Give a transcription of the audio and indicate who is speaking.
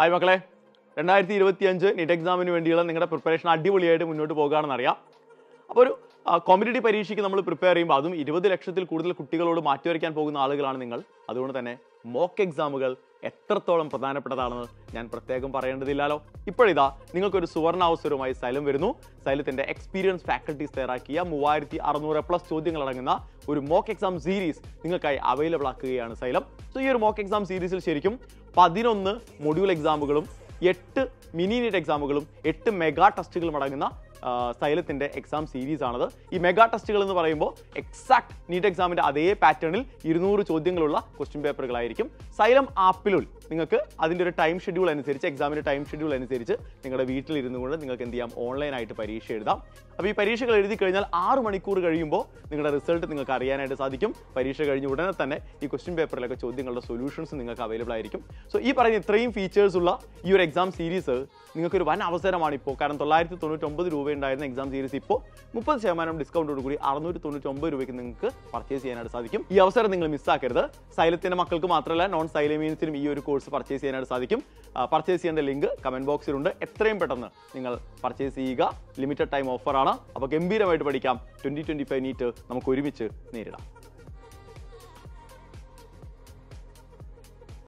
Speaker 1: hi മക്കളെ രണ്ടായിരത്തി ഇരുപത്തി അഞ്ച് നീറ്റ് എക്സാമിന് വേണ്ടിയുള്ള നിങ്ങളുടെ പ്രിപ്പറേഷൻ അടിപൊളിയായിട്ട് മുന്നോട്ട് പോകുകയാണെന്ന് അറിയാം അപ്പോൾ ഒരു കോമ്പറ്റേറ്റീവ് പരീക്ഷയ്ക്ക് നമ്മൾ പ്രിപ്പയർ ചെയ്യുമ്പോൾ അതും ഇരുപത് ലക്ഷത്തിൽ കൂടുതൽ കുട്ടികളോട് മാറ്റിവരയ്ക്കാൻ പോകുന്ന ആളുകളാണ് നിങ്ങൾ അതുകൊണ്ട് തന്നെ മോക്ക് എക്സാമുകൾ എത്രത്തോളം പ്രധാനപ്പെട്ടതാണെന്ന് ഞാൻ പ്രത്യേകം പറയേണ്ടതില്ലല്ലോ ഇപ്പോഴിതാ നിങ്ങൾക്കൊരു സുവർണ അവസരവുമായി സൈലം വരുന്നു സൈലത്തിന്റെ എക്സ്പീരിയൻസ് ഫാക്കൽറ്റീസ് തയ്യാറാക്കിയ മൂവായിരത്തി അറുന്നൂറ് പ്ലസ് ചോദ്യങ്ങൾ അടങ്ങുന്ന ഒരു മോക്ക് എക്സാം സീരീസ് നിങ്ങൾക്കായി അവൈലബിൾ ആക്കുകയാണ് സൈലം സോ ഈ ഒരു മോക്ക് എക്സാം സീരീസിൽ ശരിക്കും പതിനൊന്ന് മൊഡ്യൂൾ എക്സാമുകളും എട്ട് മിനി നീറ്റ് എക്സാമുകളും എട്ട് മെഗാ ടെസ്റ്റുകളും അടങ്ങുന്ന ആ, സൈലത്തിന്റെ എക്സാം സീരീസ് ആണത് ഈ മെഗാ ടെസ്റ്റുകൾ എന്ന് പറയുമ്പോൾ എക്സാക്ട് നീറ്റ് എക്സാമിന്റെ അതേ പാറ്റേണിൽ ഇരുന്നൂറ് ചോദ്യങ്ങളുള്ള ക്വസ്റ്റ്യൻ പേപ്പറുകളായിരിക്കും സൈലം ആപ്പിലുൾ നിങ്ങൾക്ക് അതിൻ്റെ ഒരു ടൈം ഷെഡ്യൂൾ അനുസരിച്ച് എക്സാമിന്റെ ടൈം ഷെഡ്യൂൾ അനുസരിച്ച് നിങ്ങളുടെ വീട്ടിലിരുന്നു കൊണ്ട് നിങ്ങൾക്ക് എന്ത് ചെയ്യാം ഓൺലൈനായിട്ട് പരീക്ഷ എഴുതാം അപ്പോൾ ഈ പരീക്ഷകൾ എഴുതി കഴിഞ്ഞാൽ ആറ് മണിക്കൂർ കഴിയുമ്പോൾ നിങ്ങളുടെ റിസൾട്ട് നിങ്ങൾക്ക് അറിയാനായിട്ട് സാധിക്കും പരീക്ഷ കഴിഞ്ഞ് ഉടനെ തന്നെ ഈ ക്വസ്റ്റ്യൻ പേപ്പറിലൊക്കെ ചോദ്യങ്ങളുടെ സൊല്യൂഷൻസ് നിങ്ങൾക്ക് അവൈലബിൾ ആയിരിക്കും സോ ഈ പറയുന്ന ഇത്രയും ഫീച്ചേഴ്സ് ഉള്ള ഈ ഒരു എക്സാം സീരീസ് നിങ്ങൾക്കൊരു വൻ അവസരമാണ് ഇപ്പോൾ കാരണം തൊള്ളായിരത്തി തൊണ്ണൂറ്റൊമ്പത് രൂപ ഉണ്ടായിരുന്ന എക്സാം സീരീസ് ഇപ്പോൾ മുപ്പത് ശതമാനം ഡിസ്കൗണ്ടോട് കൂടി അറുന്നൂറ്റി തൊണ്ണൂറ്റൊമ്പത് രൂപയ്ക്ക് നിങ്ങൾക്ക് പർച്ചേസ് ചെയ്യാനായിട്ട് സാധിക്കും ഈ അവസരം നിങ്ങൾ മിസ്സാക്കരുത് സൈലത്തിന്റെ മക്കൾക്ക് മാത്രമല്ല നോൺ സൈലമീൻസിനും ഈ ഒരു കോഴ്സ് പർച്ചേസ് ചെയ്യാനായിട്ട് സാധിക്കും പർച്ചേസ് ചെയ്യേണ്ട ലിങ്ക് കമന്റ് ബോക്സിലുണ്ട് എത്രയും പെട്ടെന്ന് നിങ്ങൾ പർച്ചേസ് ചെയ്യുക ലിമിറ്റഡ് ടൈം ഓഫറാണ് അപ്പോൾ ഗംഭീരമായിട്ട് പഠിക്കാം ട്വന്റി ട്വന്റി ഫൈവ് നീറ്റ് നമുക്ക് ഒരുമിച്ച് നേരിടാം